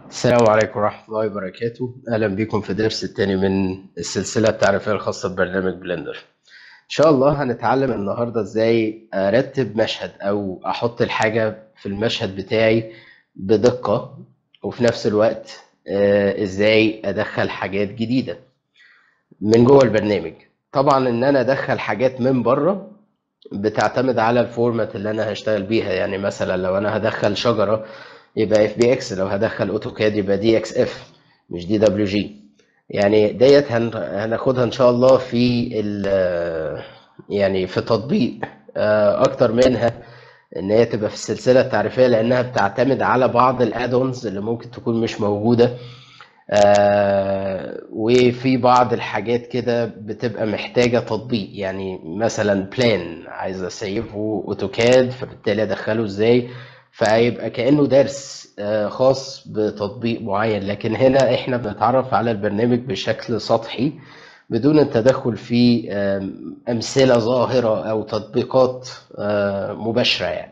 السلام عليكم ورحمة الله وبركاته أهلا بكم في درس التاني من السلسلة التعريفية الخاصة ببرنامج بلندر إن شاء الله هنتعلم النهاردة إزاي أرتب مشهد أو أحط الحاجة في المشهد بتاعي بدقة وفي نفس الوقت آه، إزاي أدخل حاجات جديدة من جوه البرنامج طبعا إن أنا أدخل حاجات من بره بتعتمد على الفورمات اللي أنا هشتغل بيها يعني مثلا لو أنا هدخل شجرة يبقى اف بي اكس لو هدخل اوتوكاد يبقى دي اكس اف مش دي دبليو جي يعني ديت هن- هناخدها ان شاء الله في ال يعني في تطبيق آه، اكتر منها ان هي تبقى في السلسله التعريفيه لانها بتعتمد على بعض الادونز اللي ممكن تكون مش موجوده آه، وفي بعض الحاجات كده بتبقى محتاجة تطبيق يعني مثلا بلان عايز اسيفه اوتوكاد فبالتالي ادخله ازاي فهيبقى كأنه درس آه، خاص بتطبيق معين لكن هنا احنا بنتعرف على البرنامج بشكل سطحي بدون التدخل في آم، أمثلة ظاهرة أو تطبيقات آه، مباشرة يعني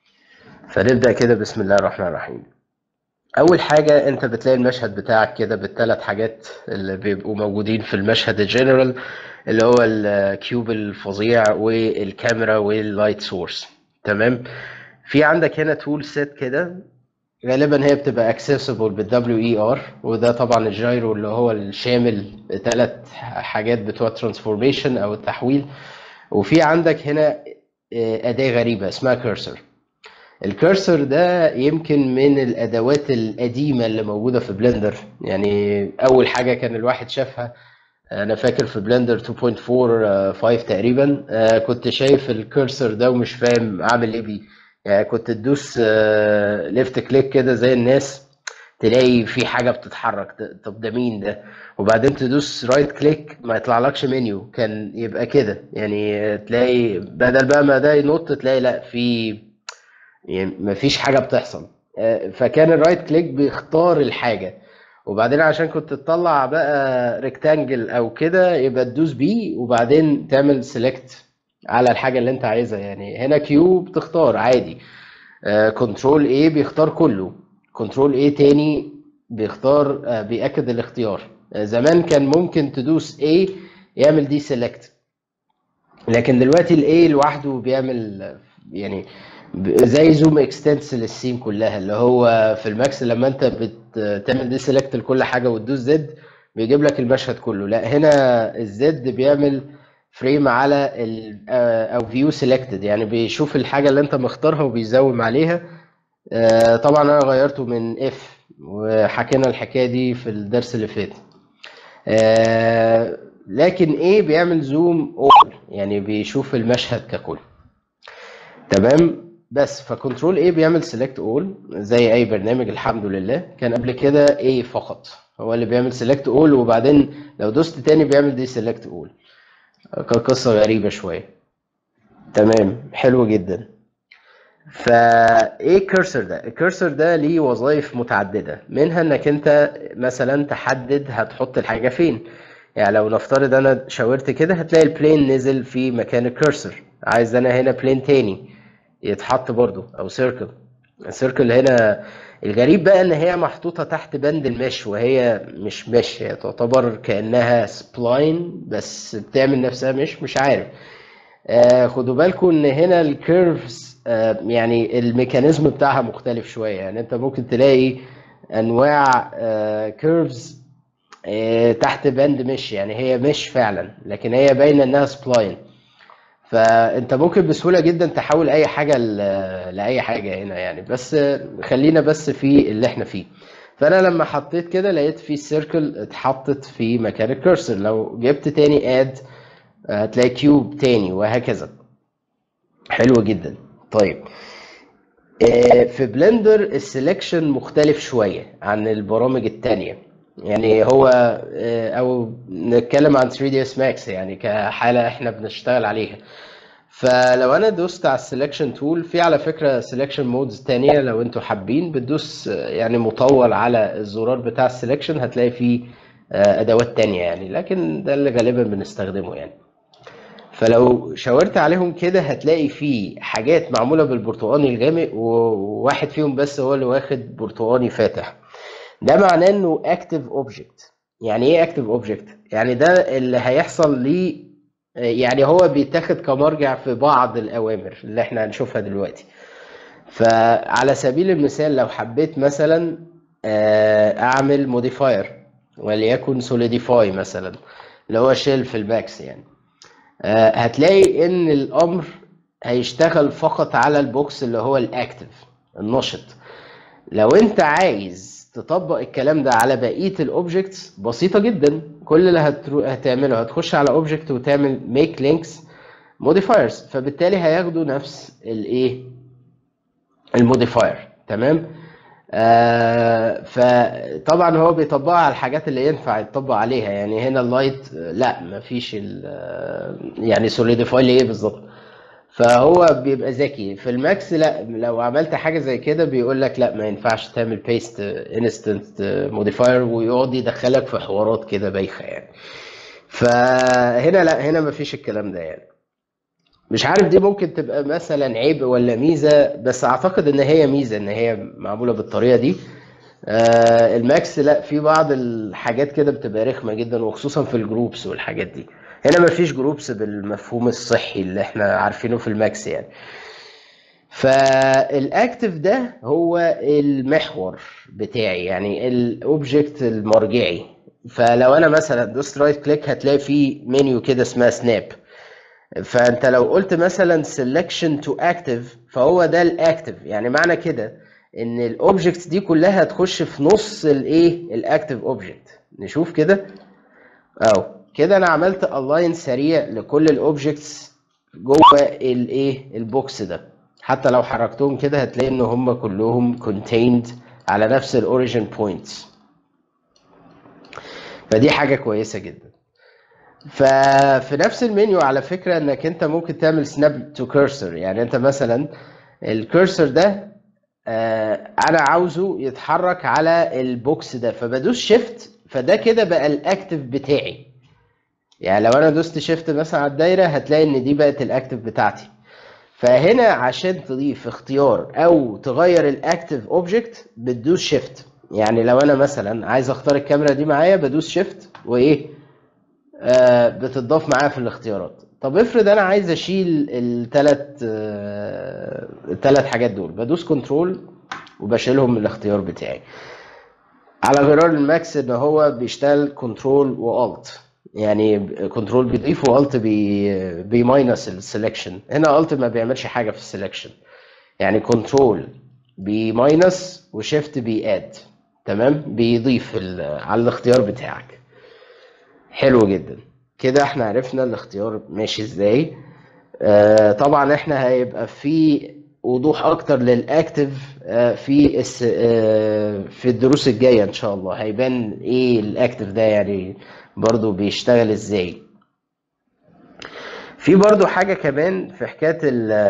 فنبدأ كده بسم الله الرحمن الرحيم اول حاجه انت بتلاقي المشهد بتاعك كده بالثلاث حاجات اللي بيبقوا موجودين في المشهد الجنرال اللي هو الكيوب الفظيع والكاميرا واللايت سورس تمام في عندك هنا تول سيت كده غالبا هي بتبقى اكسسبل بالدبليو اي ار وده طبعا الجايرو اللي هو الشامل ثلاث حاجات بتوع ترانسفورميشن او التحويل وفي عندك هنا آه، اداه غريبه اسمها كيرسر الكرسر ده يمكن من الادوات القديمه اللي موجوده في بلندر يعني اول حاجه كان الواحد شافها انا فاكر في بلندر 2.4 تقريبا آه، كنت شايف الكرسر ده ومش فاهم اعمل ايه بيه يعني كنت تدوس ليفت كليك كده زي الناس تلاقي في حاجه بتتحرك ت- طب ده مين ده وبعدين تدوس رايت كليك ما يطلعلكش منيو كان يبقى كده يعني آه، تلاقي بدل بقى ما ده ينط تلاقي لا في يعني مفيش حاجه بتحصل آه، فكان الرايت كليك بيختار الحاجه وبعدين عشان كنت تطلع بقى ريكتانجل او كده يبقى تدوس بي وبعدين تعمل سيلكت على الحاجه اللي انت عايزها يعني هنا كيو بتختار عادي كنترول ايه بيختار كله كنترول ايه تاني بيختار آه، بيأكد الاختيار آه، زمان كان ممكن تدوس A يعمل دي سيلكت لكن دلوقتي الاي لوحده بيعمل يعني ب- زي زوم اكستنس للسين كلها اللي هو في الماكس لما انت بتعمل دي سيلكت لكل حاجه وتدوس زد بيجيب لك المشهد كله لا هنا الزد بيعمل فريم على ال آه، او فيو سيلكتد يعني بيشوف الحاجه اللي انت مختارها وبيزوم عليها آه، طبعا انا غيرته من اف وحكينا الحكايه دي في الدرس اللي فات آه، لكن ايه بيعمل زوم اول يعني بيشوف المشهد ككل تمام بس فكنترول ايه بيعمل سيلكت اول زي اي برنامج الحمد لله كان قبل كده ايه فقط هو اللي بيعمل سيلكت اول وبعدين لو دوست تاني بيعمل دي سيلكت اول كان قصة غريبة شوية تمام حلو جدا فايه الكرسر ده الكرسر ده ليه وظائف متعدده منها انك انت مثلا تحدد هتحط الحاجه فين يعني لو نفترض انا شاورت كده هتلاقي البلين نزل في مكان الكرسر عايز انا هنا بلين تاني يتحط برضو او سيركل السيركل هنا الغريب بقى ان هي محطوطه تحت بند المش وهي مش مش هي تعتبر كانها سبلاين بس بتعمل نفسها مش مش عارف آه، خدوا بالكم ان هنا الكيرفز يعني الميكانيزم بتاعها مختلف شويه يعني انت ممكن تلاقي انواع كيرفز تحت بند مش يعني هي مش فعلا لكن هي باينه انها سبلاين فانت ممكن بسهوله جدا تحول اي حاجه ل- لاي حاجه هنا يعني بس آه، خلينا بس في اللي احنا فيه فانا لما حطيت كده لقيت في سيركل اتحطت في مكان الكرسر لو جبت تاني اد هتلاقي كيوب تاني وهكذا حلو جدا طيب آه، في بلندر السلكشن مختلف شوية عن البرامج التانية يعني هو آه، او نتكلم عن 3ds max يعني كحالة احنا بنشتغل عليها فلو انا دوست على السلكشن تول في على فكرة سلكشن مودز تانية لو انتوا حابين بتدوس آه، يعني مطول على الزرار بتاع السلكشن هتلاقي فيه آه، ادوات تانية يعني لكن ده اللي غالبا بنستخدمه يعني فلو شاورت عليهم كده هتلاقي فيه حاجات معمولة بالبرتقاني الغامق وواحد فيهم بس هو اللي واخد برتقاني فاتح ده معناه انه اكتف اوبجكت يعني ايه اكتف اوبجكت يعني ده اللي هيحصل ليه يعني هو بيتاخد كمرجع في بعض الاوامر اللي احنا هنشوفها دلوقتي فعلى سبيل المثال لو حبيت مثلا آه، اعمل موديفاير وليكن سوليديفاي مثلا اللي هو شيل في الباكس يعني آه، هتلاقي ان الامر هيشتغل فقط على البوكس اللي هو الاكتف النشط لو انت عايز تطبق الكلام ده على بقيه الاوبجكتس بسيطه جدا كل اللي هترو... هتعمله هتخش على اوبجكت وتعمل ميك لينكس موديفايرز فبالتالي هياخدوا نفس الايه الموديفاير تمام آه فطبعا هو بيطبقها على الحاجات اللي ينفع يتطبق عليها يعني هنا اللايت لا مفيش ال- يعني سوليديفاي ليه بالظبط فهو بيبقى ذكي في الماكس لا لو عملت حاجه زي كده بيقول لك لا ما ينفعش تعمل بيست انستنت موديفاير ويقعد يدخلك في حوارات كده بايخه يعني فهنا لا هنا ما فيش الكلام ده يعني مش عارف دي ممكن تبقى مثلا عيب ولا ميزه بس اعتقد ان هي ميزه ان هي معموله بالطريقه دي آه الماكس لا في بعض الحاجات كده بتبقى رخمه جدا وخصوصا في الجروبس والحاجات دي هنا ما فيش جروبس بالمفهوم الصحي اللي احنا عارفينه في الماكس يعني فالاكتف ده هو المحور بتاعي يعني الاوبجكت المرجعي فلو انا مثلا دوست رايت كليك هتلاقي في منيو كده اسمها سناب فانت لو قلت مثلا selection to active فهو ده الاكتف يعني معنى كده ان الاوبجكتس دي كلها هتخش في نص الايه الاكتف اوبجكت نشوف كده اهو كده انا عملت الاين سريع لكل الاوبجكتس جوه الايه البوكس ده حتى لو حركتهم كده هتلاقي ان هم كلهم contained على نفس الاوريجين بوينتس فدي حاجه كويسه جدا ففي نفس المنيو على فكره انك انت ممكن تعمل سناب تو كيرسر يعني انت مثلا الكيرسر ده آه، انا عاوزه يتحرك على البوكس ده فبدوس شيفت فده كده بقى الاكتف بتاعي يعني لو انا دوست شيفت مثلا على الدايره هتلاقي ان دي بقت الاكتف بتاعتي فهنا عشان تضيف اختيار او تغير الاكتف اوبجكت بتدوس شيفت يعني لو انا مثلا عايز اختار الكاميرا دي معايا بدوس شيفت وايه آه بتضاف معايا في الاختيارات طب افرض انا عايز اشيل الثلاث آه الثلاث حاجات دول بدوس كنترول وبشيلهم من الاختيار بتاعي على غرار الماكس ان هو بيشتغل كنترول والت يعني كنترول بيضيف والت بي بيماينس السلكشن هنا الت ما بيعملش حاجه في السلكشن يعني كنترول بيماينس وشيفت بياد تمام بيضيف ال- على الاختيار بتاعك حلو جدا كده احنا عرفنا الاختيار ماشي ازاي آه طبعا احنا هيبقى في وضوح اكتر للاكتف آه في الس... آه في الدروس الجايه ان شاء الله هيبان ايه الاكتف ده يعني برضو بيشتغل ازاي في برضو حاجة كمان في حكاية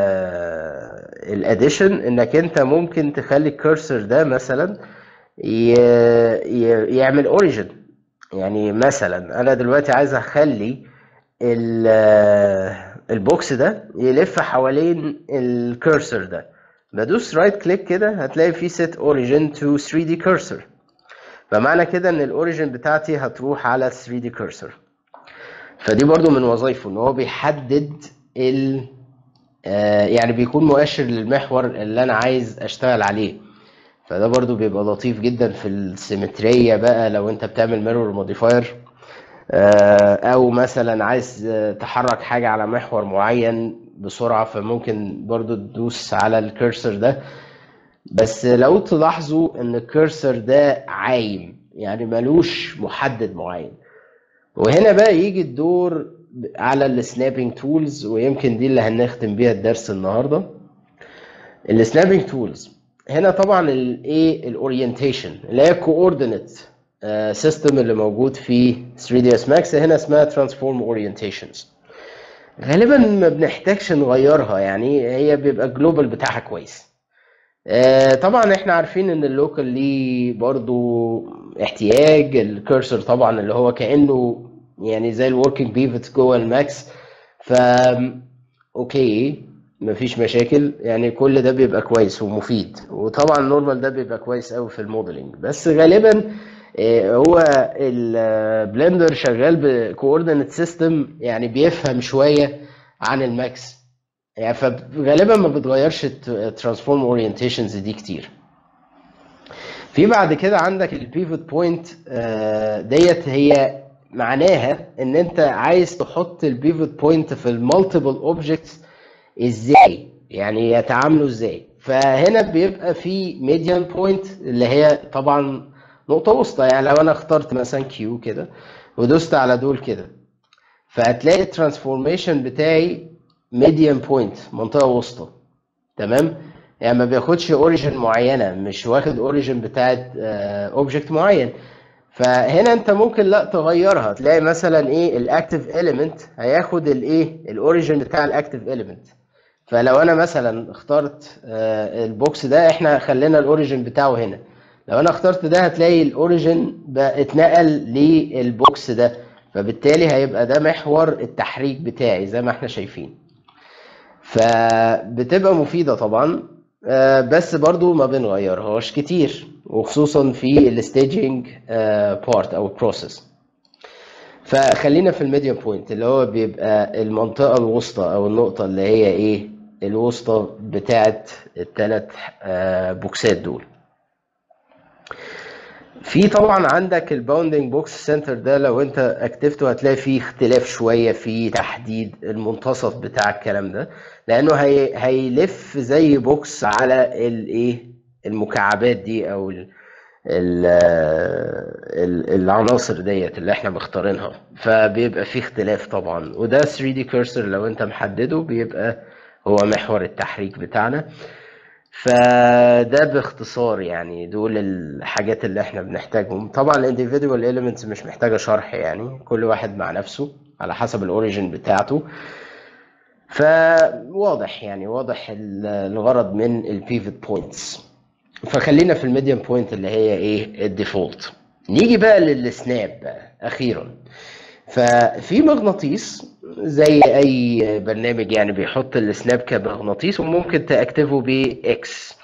الاديشن انك انت ممكن تخلي الكرسر ده مثلا ي... ي... يعمل اوريجن يعني مثلا انا دلوقتي عايز اخلي ال... البوكس ده يلف حوالين الكرسر ده بدوس رايت كليك كده هتلاقي في set origin to 3D cursor فمعنى كده ان الاوريجن بتاعتي هتروح على 3D cursor فدي برضو من وظائفه ان هو بيحدد ال آه، يعني بيكون مؤشر للمحور اللي انا عايز اشتغل عليه فده برضو بيبقى لطيف جدا في السيمترية بقى لو انت بتعمل ميرور موديفاير او مثلا عايز آه، تحرك حاجة على محور معين بسرعة فممكن برضو تدوس على الكيرسر ده بس لو تلاحظوا ان الكيرسر ده عايم يعني ملوش محدد معين وهنا بقى يجي الدور على السنابنج تولز ويمكن دي اللي هنختم بيها الدرس النهارده السنابنج تولز هنا طبعا الايه الاورينتيشن اللي هي كوردينيت سيستم اللي موجود في 3ds max هنا اسمها ترانسفورم اورينتيشنز غالبا ما بنحتاجش نغيرها يعني هي بيبقى الجلوبال بتاعها كويس آه، طبعا احنا عارفين ان اللوكال ليه برضو احتياج الكيرسر طبعا اللي هو كانه يعني زي الوركينج بيفت جوه الماكس ف اوكي مفيش مشاكل يعني كل ده بيبقى كويس ومفيد وطبعا النورمال ده بيبقى كويس قوي في الموديلنج بس غالبا آه، هو البلندر شغال بكوردينيت سيستم يعني بيفهم شويه عن الماكس يعني فغالبا ما بتغيرش الترانسفورم اورينتيشنز دي كتير في بعد كده عندك البيفوت بوينت ديت هي معناها ان انت عايز تحط البيفوت بوينت في المالتيبل اوبجكتس ازاي يعني يتعاملوا ازاي فهنا بيبقى في ميديان بوينت اللي هي طبعا نقطة وسطى يعني لو انا اخترت مثلا كيو كده ودوست على دول كده فهتلاقي الترانسفورميشن بتاعي ميديان بوينت منطقة وسطى تمام يعني ما بياخدش اوريجن معينة مش واخد اوريجن بتاعت اوبجكت معين فهنا انت ممكن لا تغيرها تلاقي مثلا ايه الاكتف اليمنت هياخد الايه الاوريجن بتاع الاكتف اليمنت فلو انا مثلا اخترت آه، البوكس ده احنا خلينا الاوريجن بتاعه هنا لو انا اخترت ده هتلاقي الاوريجن بقى اتنقل للبوكس ده فبالتالي هيبقى ده محور التحريك بتاعي زي ما احنا شايفين فبتبقى مفيدة طبعا آه، بس برضو ما بنغيرهاش كتير وخصوصا في الستaging بارت او البروسيس فخلينا في الميديوم بوينت اللي هو بيبقى المنطقة الوسطى او النقطة اللي هي ايه الوسطى بتاعت الثلاث بوكسات دول في طبعا عندك الباوندنج بوكس سنتر ده لو انت اكتفته هتلاقي فيه اختلاف شويه في تحديد المنتصف بتاع الكلام ده لانه هي هيلف زي بوكس على الايه المكعبات دي او ال ال ال العناصر ديت اللي احنا مختارينها فبيبقى فيه اختلاف طبعا وده 3 دي كيرسر لو انت محدده بيبقى هو محور التحريك بتاعنا فده باختصار يعني دول الحاجات اللي احنا بنحتاجهم طبعا الانديفيدوال اليمنتس مش محتاجه شرح يعني كل واحد مع نفسه على حسب الاوريجن بتاعته فواضح يعني واضح ال- الغرض من البيفوت بوينتس فخلينا في الميديم بوينت اللي هي ايه الديفولت نيجي بقى للسناب بقى اخيرا ففي مغناطيس زي اي برنامج يعني بيحط السناب كمغناطيس وممكن تاكتفه باكس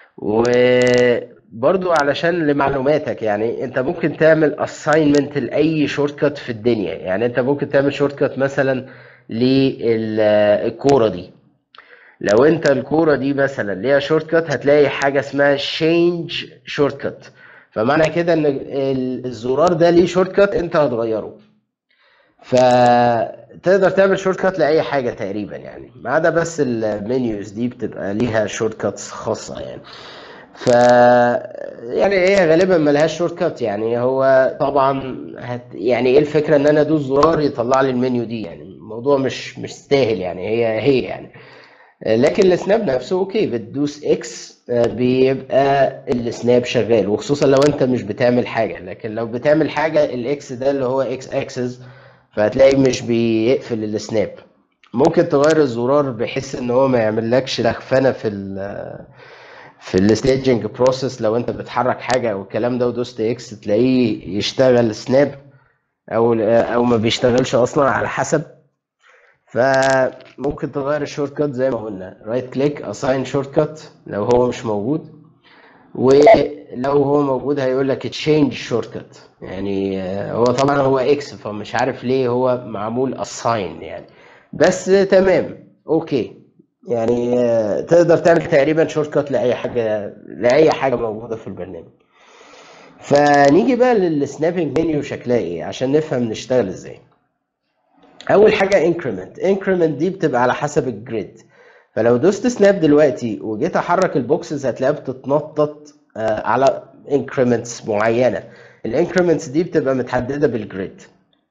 وبرضو علشان لمعلوماتك يعني انت ممكن تعمل assignment لاي شورت كات في الدنيا يعني انت ممكن تعمل شورت كات مثلا للكوره دي لو انت الكوره دي مثلا ليها شورت كات هتلاقي حاجه اسمها change شورت كات فمعنى كده ان ال- الزرار ده ليه شورت كات انت هتغيره فتقدر تعمل شورت كات لاي حاجه تقريبا يعني ما عدا بس المنيوز دي بتبقى ليها شورت كاتس خاصه يعني ف يعني هي غالبا ملهاش شورت كات يعني هو طبعا هت... يعني ايه الفكره ان انا ادوس زرار يطلع لي المنيو دي يعني الموضوع مش مش سهل يعني هي هي يعني لكن السناب نفسه اوكي بتدوس اكس بيبقى السناب شغال وخصوصا لو انت مش بتعمل حاجه لكن لو بتعمل حاجه الاكس ده اللي هو اكس اكسس فهتلاقي مش بيقفل السناب ممكن تغير الزرار بحيث ان هو ما يعملكش لخفنه في ال في الستaging بروسيس لو انت بتحرك حاجه او الكلام ده ودوست اكس تلاقيه يشتغل سناب او او ما بيشتغلش اصلا على حسب فممكن تغير الشورت كات زي ما قلنا رايت كليك اساين شورت كات لو هو مش موجود ولو هو موجود هيقول لك تشينج شورت كات يعني آه، هو طبعا هو اكس فمش عارف ليه هو معمول اساين يعني بس تمام اوكي يعني آه، تقدر تعمل تقريبا شورت كات لاي حاجه لاي حاجه موجوده في البرنامج فنيجي بقى للسنابنج منيو شكلها ايه عشان نفهم نشتغل ازاي اول حاجه انكريمنت انكريمنت دي بتبقى على حسب الجريد فلو دوست سناب دلوقتي وجيت احرك البوكسز هتلاقيها بتتنطط آه، على انكريمنتس معينه الانكريمنتس دي بتبقى متحدده بالجريد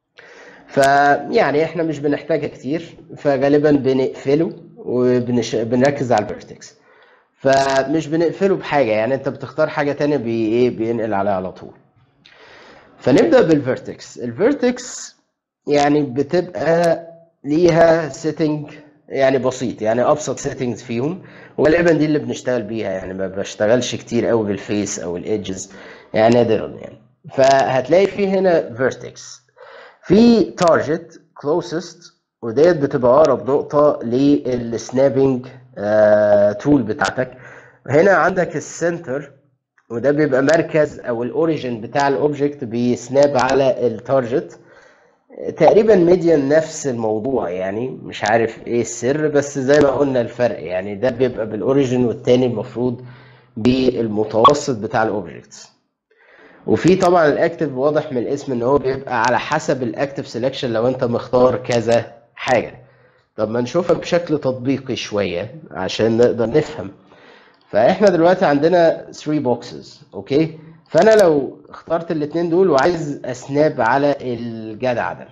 فيعني احنا مش بنحتاجها كتير فغالبا بنقفله وبنركز على الفيرتكس فمش بنقفله بحاجه يعني انت بتختار حاجه تانية بي ايه بينقل عليها على طول فنبدا بالفيرتكس الفيرتكس يعني بتبقى ليها سيتنج يعني بسيط يعني ابسط سيتنجز فيهم وغالبا دي اللي بنشتغل بيها يعني ما بشتغلش كتير قوي بالفيس او الايدجز يعني نادرا يعني فهتلاقي في هنا فيرتكس في تارجت كلوزست وديت بتبقى اقرب نقطه للسنابنج تول بتاعتك هنا عندك السنتر وده بيبقى مركز او الاوريجن بتاع الاوبجكت بيسناب على التارجت تقريبا ميديان نفس الموضوع يعني مش عارف ايه السر بس زي ما قلنا الفرق يعني ده بيبقى بالاوريجن والتاني المفروض بالمتوسط بتاع الاوبجكتس وفي طبعا الاكتف واضح من الاسم ان هو بيبقى على حسب الاكتف سelection لو انت مختار كذا حاجه طب ما نشوفها بشكل تطبيقي شويه عشان نقدر نفهم فاحنا دلوقتي عندنا 3 بوكسز اوكي فانا لو اخترت الاثنين دول وعايز اسناب على الجدع ده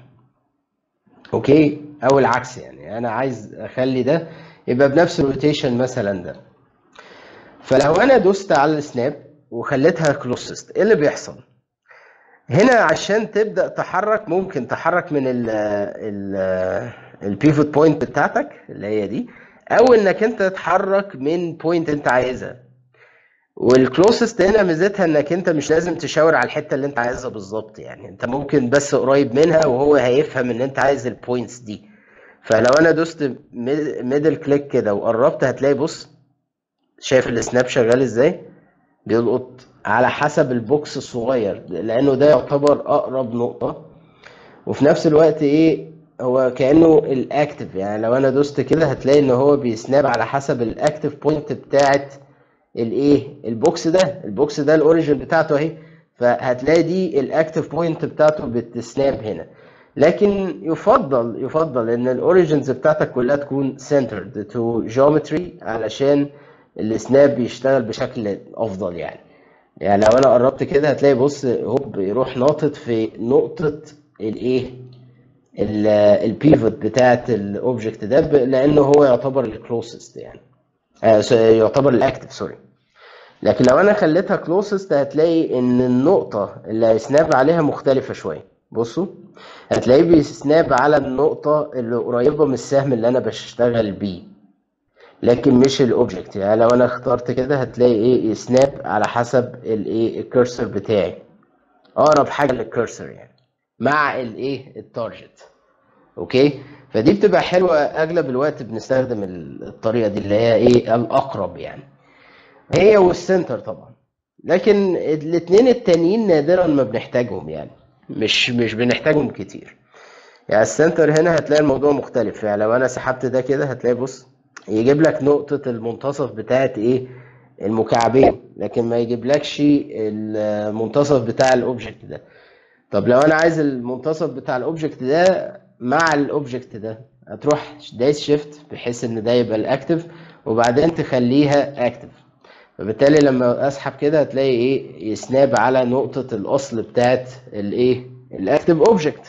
اوكي او العكس يعني انا عايز اخلي ده يبقى بنفس الروتيشن مثلا ده فلو انا دوست على السناب وخليتها كلوسست ايه اللي بيحصل هنا عشان تبدا تحرك ممكن تحرك من ال ال البيفوت بوينت بتاعتك اللي هي دي او انك انت تتحرك من بوينت انت عايزها والكلوسست هنا ميزتها انك انت مش لازم تشاور على الحته اللي انت عايزها بالظبط يعني انت ممكن بس قريب منها وهو هيفهم ان انت عايز البوينتس دي فلو انا دوست ميدل كليك كده وقربت هتلاقي بص شايف السناب شغال ازاي بيلقط على حسب البوكس الصغير لانه ده يعتبر اقرب نقطه وفي نفس الوقت ايه هو كانه الاكتف يعني لو انا دوست كده هتلاقي ان هو بيسناب على حسب الاكتف بوينت بتاعت الايه البوكس ده البوكس ده الاوريجن بتاعته اهي فهتلاقي دي الاكتف بوينت بتاعته بتسناب هنا لكن يفضل يفضل ان الاوريجنز بتاعتك كلها تكون centered to geometry علشان السناب يشتغل بشكل افضل يعني يعني لو انا قربت كده هتلاقي بص هوب يروح ناطط في نقطة الايه البيفوت بتاعت الاوبجكت ده لانه هو يعتبر الكلوسست يعني آه يعتبر الاكتف سوري لكن لو انا خليتها كلوسست هتلاقي ان النقطة اللي هيسناب عليها مختلفة شوية بصوا هتلاقيه بيسناب على النقطة اللي قريبة من السهم اللي انا بشتغل بيه لكن مش الاوبجكت يعني لو انا اخترت كده هتلاقي ايه يسناب على حسب الايه الكرسر بتاعي اقرب حاجة للكرسر يعني مع الايه التارجت اوكي فدي بتبقى حلوة اغلب الوقت بنستخدم الطريقة دي اللي هي ايه الاقرب يعني هي والسنتر طبعا لكن الاثنين التانيين نادرا ما بنحتاجهم يعني مش مش بنحتاجهم كتير يعني السنتر هنا هتلاقي الموضوع مختلف يعني لو انا سحبت ده كده هتلاقي بص يجيب لك نقطة المنتصف بتاعت ايه المكعبين لكن ما يجيبلكش المنتصف بتاع الاوبجكت ده طب لو انا عايز المنتصف بتاع الاوبجكت ده مع الاوبجكت ده هتروح دايس شيفت بحيث ان ده يبقى الاكتف وبعدين تخليها اكتف فبالتالي لما اسحب كده هتلاقي ايه يسناب على نقطة الاصل بتاعت الايه الاكتف اوبجكت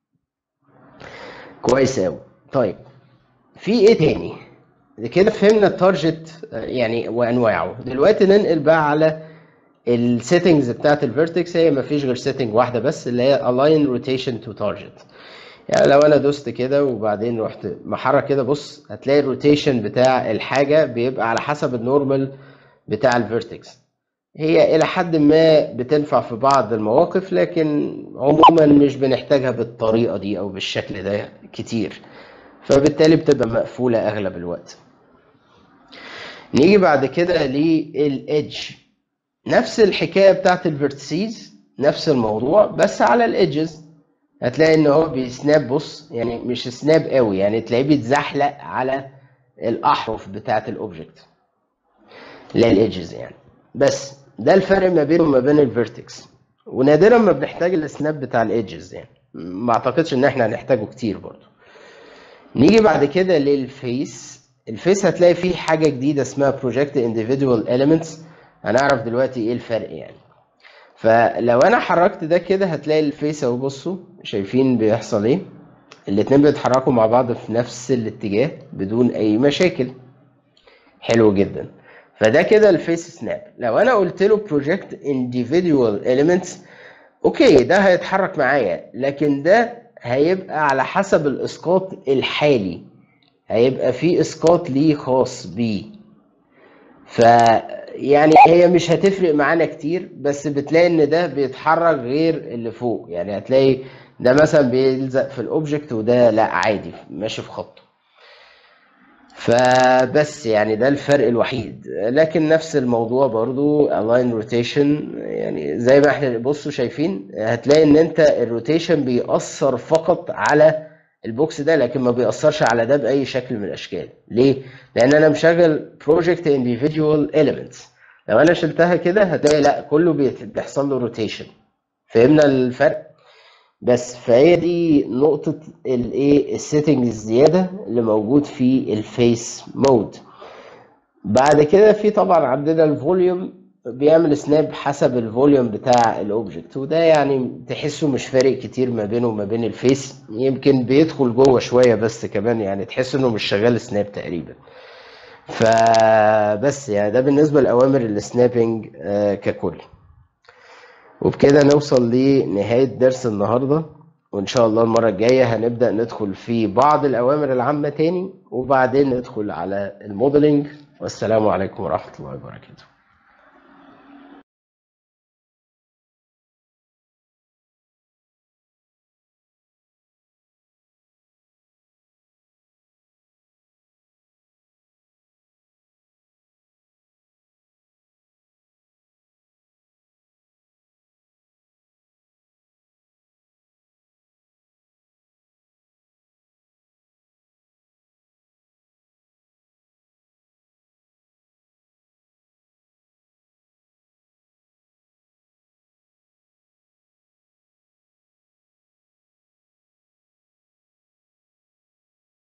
كويس اوي طيب في ايه تاني كده فهمنا التارجت يعني وانواعه دلوقتي ننقل بقى على السيتنجز بتاعت الفيرتكس هي ما فيش غير سيتنج واحده بس اللي هي align rotation to target يعني لو انا دوست كده وبعدين رحت محرك كده بص هتلاقي الروتيشن بتاع الحاجه بيبقى على حسب النورمال بتاع الفيرتكس هي الى حد ما بتنفع في بعض المواقف لكن عموما مش بنحتاجها بالطريقه دي او بالشكل ده كتير فبالتالي بتبقى مقفوله اغلب الوقت نيجي بعد كده للإدج نفس الحكايه بتاعت الفيرتسيز نفس الموضوع بس على الإدجز هتلاقي ان هو بيسناب بص يعني مش سناب قوي يعني تلاقيه بيتزحلق على الاحرف بتاعت الاوبجكت لا الإدجز يعني بس ده الفرق ما بينه وما بين الفيرتكس ونادرا ما بنحتاج السناب بتاع الإدجز يعني ما اعتقدش ان احنا هنحتاجه كتير برضه نيجي بعد كده للفيس الفيس هتلاقي فيه حاجة جديدة اسمها Project Individual Elements هنعرف دلوقتي ايه الفرق يعني فلو انا حركت ده كده هتلاقي الفيس اهو بصوا شايفين بيحصل ايه الاتنين بيتحركوا مع بعض في نفس الاتجاه بدون اي مشاكل حلو جدا فده كده الفيس سناب لو انا قلت له Project Individual Elements اوكي ده هيتحرك معايا لكن ده هيبقى على حسب الاسقاط الحالي هيبقى في اسقاط ليه خاص بيه ف يعني هي مش هتفرق معانا كتير بس بتلاقي ان ده بيتحرك غير اللي فوق يعني هتلاقي ده مثلا بيلزق في الاوبجكت وده لا عادي ماشي في خطه فبس يعني ده الفرق الوحيد لكن نفس الموضوع برضو align rotation يعني زي ما احنا بصوا شايفين هتلاقي ان انت الروتيشن بيأثر فقط على البوكس ده لكن ما بيأثرش على ده بأي شكل من الأشكال ليه؟ لأن أنا مشغل project individual elements لو أنا شلتها كده هتلاقي لا كله بيت- بيحصل له روتيشن فهمنا الفرق؟ بس فهي دي نقطة الايه السيتنج الزيادة اللي موجود في الفيس مود بعد كده في طبعا عندنا الفوليوم بيعمل سناب حسب الفوليوم بتاع الاوبجكت وده يعني تحسه مش فارق كتير ما بينه وما بين الفيس يمكن بيدخل جوه شوية بس كمان يعني تحس انه مش شغال سناب تقريبا فبس يعني ده بالنسبة لأوامر السنابنج آه، ككل وبكده نوصل لنهاية درس النهاردة وإن شاء الله المرة الجاية هنبدأ ندخل في بعض الأوامر العامة تاني وبعدين ندخل على الموديلنج والسلام عليكم ورحمة الله وبركاته